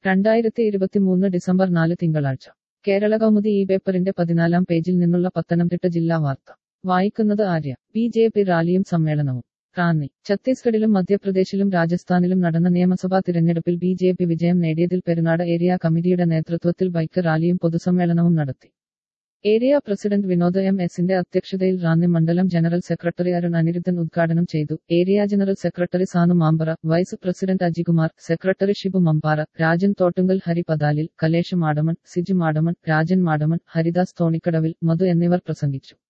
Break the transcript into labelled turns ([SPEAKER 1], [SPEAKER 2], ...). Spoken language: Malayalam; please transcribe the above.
[SPEAKER 1] രണ്ടായിരത്തി ഇരുപത്തിമൂന്ന് ഡിസംബർ നാല് തിങ്കളാഴ്ച കേരള കൗമുദി ഈ പേപ്പറിന്റെ പതിനാലാം പേജിൽ നിന്നുള്ള പത്തനംതിട്ട ജില്ലാ വാർത്ത വായിക്കുന്നത് ആര്യ ബി ജെ പി റാലിയും സമ്മേളനവും റാന്നി ഛത്തീസ്ഗഡിലും മധ്യപ്രദേശിലും രാജസ്ഥാനിലും നടന്ന നിയമസഭാ തിരഞ്ഞെടുപ്പിൽ ബി ജെ പി വിജയം നേടിയതിൽ പെരുനാട് ഏരിയ കമ്മിറ്റിയുടെ നേതൃത്വത്തിൽ ബൈക്ക് റാലിയും പൊതുസമ്മേളനവും നടത്തി ഏരിയ പ്രസിഡന്റ് വിനോദ് എം എസിന്റെ അധ്യക്ഷതയിൽ റാന്നി മണ്ഡലം ജനറൽ സെക്രട്ടറി അരുൺ അനിരുദ്ധൻ ഉദ്ഘാടനം ചെയ്തു area general secretary Sanu Mampara vice president Ajikumar secretary Shibu Mampara Rajan Thottungal Hari Pathalil Kalesh Madamon Siju Madamon Rajan Madamon Haridas Thonikkadavil Madhu എന്നിവർ പ്രസംഗിച്ചു